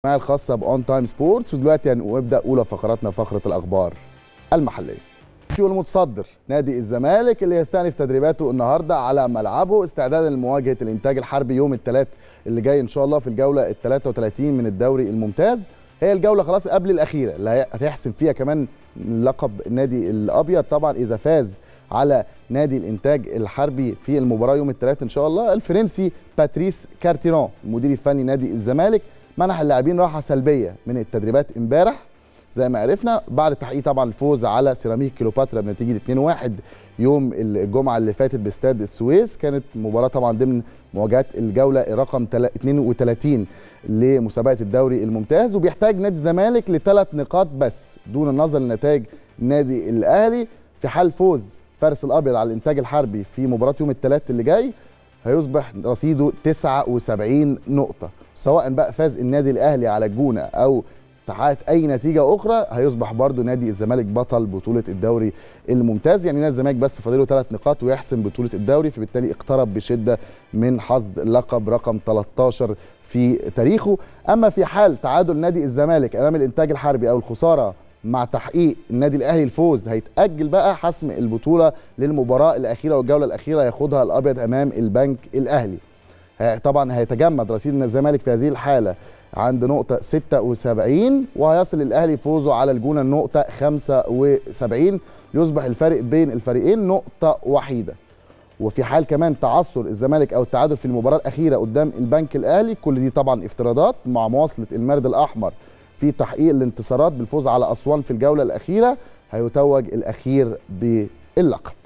الخاصة بأون تايم سبورتس ودلوقتي هنبدأ أولى فقراتنا فقرة الأخبار المحلية. المتصدر نادي الزمالك اللي يستأنف تدريباته النهارده على ملعبه استعدادا لمواجهة الإنتاج الحربي يوم الثلاث اللي جاي إن شاء الله في الجولة ال 33 من الدوري الممتاز. هي الجولة خلاص قبل الأخيرة اللي هتحسم فيها كمان لقب النادي الأبيض طبعا إذا فاز على نادي الإنتاج الحربي في المباراة يوم الثلاث إن شاء الله الفرنسي باتريس كارتيرون المدير الفني نادي الزمالك منح اللاعبين راحه سلبيه من التدريبات امبارح زي ما عرفنا بعد تحقيق طبعا الفوز على سيراميك كيلوباترا بنتيجه 2-1 يوم الجمعه اللي فاتت باستاد السويس كانت مباراه طبعا ضمن مواجهات الجوله رقم 32 لمسابقه الدوري الممتاز وبيحتاج نادي الزمالك لثلاث نقاط بس دون النظر لنتائج النادي الاهلي في حال فوز فارس الابيض على الانتاج الحربي في مباراه يوم الثلاث اللي جاي هيصبح رصيده 79 نقطه سواء بقى فاز النادي الاهلي على الجونه او تحققت اي نتيجه اخرى هيصبح برضو نادي الزمالك بطل بطوله الدوري الممتاز يعني نادي الزمالك بس فاضله ثلاث نقاط ويحسم بطوله الدوري فبالتالي اقترب بشده من حصد اللقب رقم 13 في تاريخه اما في حال تعادل نادي الزمالك امام الانتاج الحربي او الخساره مع تحقيق النادي الاهلي الفوز هيتاجل بقى حسم البطوله للمباراه الاخيره والجوله الاخيره ياخدها الابيض امام البنك الاهلي طبعا هيتجمد رصيد الزمالك في هذه الحاله عند نقطة 76 وهيصل الأهلي فوزه على الجونة النقطة 75 يصبح الفارق بين الفريقين نقطة وحيدة وفي حال كمان تعثر الزمالك أو التعادل في المباراة الأخيرة قدام البنك الأهلي كل دي طبعا افتراضات مع مواصلة المارد الأحمر في تحقيق الانتصارات بالفوز على أسوان في الجولة الأخيرة هيتوج الأخير باللقب